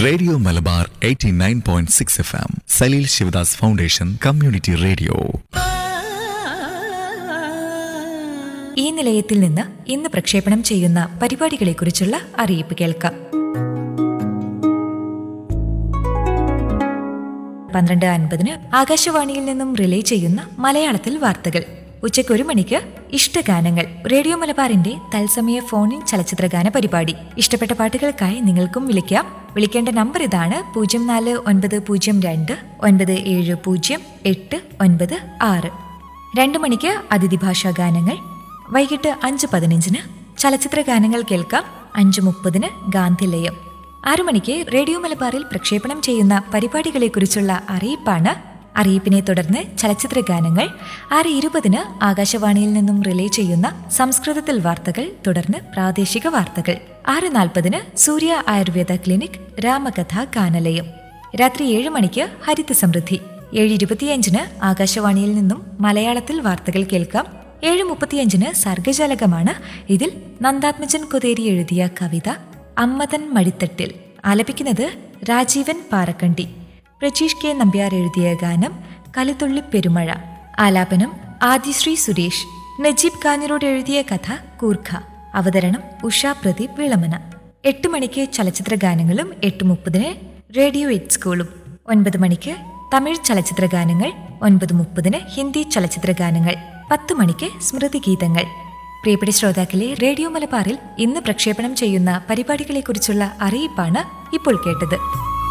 radio Malabar 89.6 point six F M Saleel Sivadas foundation community radio ഈ നിലയത്തിൽ നിന്ന് ഇന്ന് പ്രക്ഷേപണം ചെയ്യുന്ന പരിപാടികളെക്കുറിച്ചുള്ള അറിയിപ്പ് കേൾക്കാം പന്ത്രണ്ട് അൻപതിന് ആകാശവാണിയിൽ നിന്നും റിലേ ചെയ്യുന്ന മലയാളത്തിൽ വാർത്തകൾ ഉച്ചയ്ക്ക് ഒരു മണിക്ക് ഇഷ്ടഗാനങ്ങൾ റേഡിയോ മലബാറിന്റെ തത്സമയ ഫോണിൻ ചലച്ചിത്രഗാന പരിപാടി ഇഷ്ടപ്പെട്ട പാട്ടുകൾക്കായി നിങ്ങൾക്കും വിളിക്കാം വിളിക്കേണ്ട നമ്പർ ഇതാണ് പൂജ്യം നാല് ഒൻപത് പൂജ്യം രണ്ട് ഒൻപത് ഏഴ് പൂജ്യം എട്ട് ഒൻപത് ആറ് രണ്ടു മണിക്ക് അതിഥി ഭാഷാ ഗാനങ്ങൾ വൈകിട്ട് അഞ്ച് പതിനഞ്ചിന് ചലച്ചിത്ര ഗാനങ്ങൾ കേൾക്കാം അഞ്ച് മുപ്പതിന് ഗാന്ധിലയം ആറു മണിക്ക് റേഡിയോ മലബാറിൽ പ്രക്ഷേപണം ചെയ്യുന്ന പരിപാടികളെക്കുറിച്ചുള്ള അറിയിപ്പാണ് അറിയിപ്പിനെ തുടർന്ന് ചലച്ചിത്ര ഗാനങ്ങൾ ആറ് ഇരുപതിന് ആകാശവാണിയിൽ നിന്നും റിലേ ചെയ്യുന്ന സംസ്കൃതത്തിൽ വാർത്തകൾ തുടർന്ന് പ്രാദേശിക വാർത്തകൾ ആറ് നാൽപ്പതിന് സൂര്യ ആയുർവേദ ക്ലിനിക് രാമകഥ ഗാനലയം രാത്രി ഏഴ് മണിക്ക് ഹരിത സമൃദ്ധി ഏഴ് ഇരുപത്തിയഞ്ചിന് ആകാശവാണിയിൽ നിന്നും മലയാളത്തിൽ വാർത്തകൾ കേൾക്കാം ഏഴ് മുപ്പത്തിയഞ്ചിന് സർഗജാലകമാണ് ഇതിൽ നന്ദാത്മജൻ കൊതേരി എഴുതിയ കവിത അമ്മതൻ മടിത്തട്ടിൽ ആലപിക്കുന്നത് രാജീവൻ പാറക്കണ്ടി പ്രജീഷ് കെ നമ്പ്യാർ എഴുതിയ ഗാനം കലിത്തുള്ളി പെരുമഴ ആലാപനം ആദിശ്രീ സുരേഷ് നജീബ് കാഞ്ഞിരോട് എഴുതിയ കഥ കൂർഖ അവതരണം ഉഷ പ്രദീപ് വിളമന എട്ട് മണിക്ക് ചലച്ചിത്ര ഗാനങ്ങളും എട്ട് മുപ്പതിന് റേഡിയോ എറ്റ് സ്കൂളും ഒൻപത് മണിക്ക് തമിഴ് ചലച്ചിത്ര ഗാനങ്ങൾ ഒൻപത് മുപ്പതിന് ഹിന്ദി ചലച്ചിത്ര ഗാനങ്ങൾ പത്ത് മണിക്ക് സ്മൃതി ഗീതങ്ങൾ പ്രിയപ്പെട്ട ശ്രോതാക്കളെ റേഡിയോ മലബാറിൽ ഇന്ന് പ്രക്ഷേപണം ചെയ്യുന്ന പരിപാടികളെക്കുറിച്ചുള്ള അറിയിപ്പാണ് ഇപ്പോൾ കേട്ടത്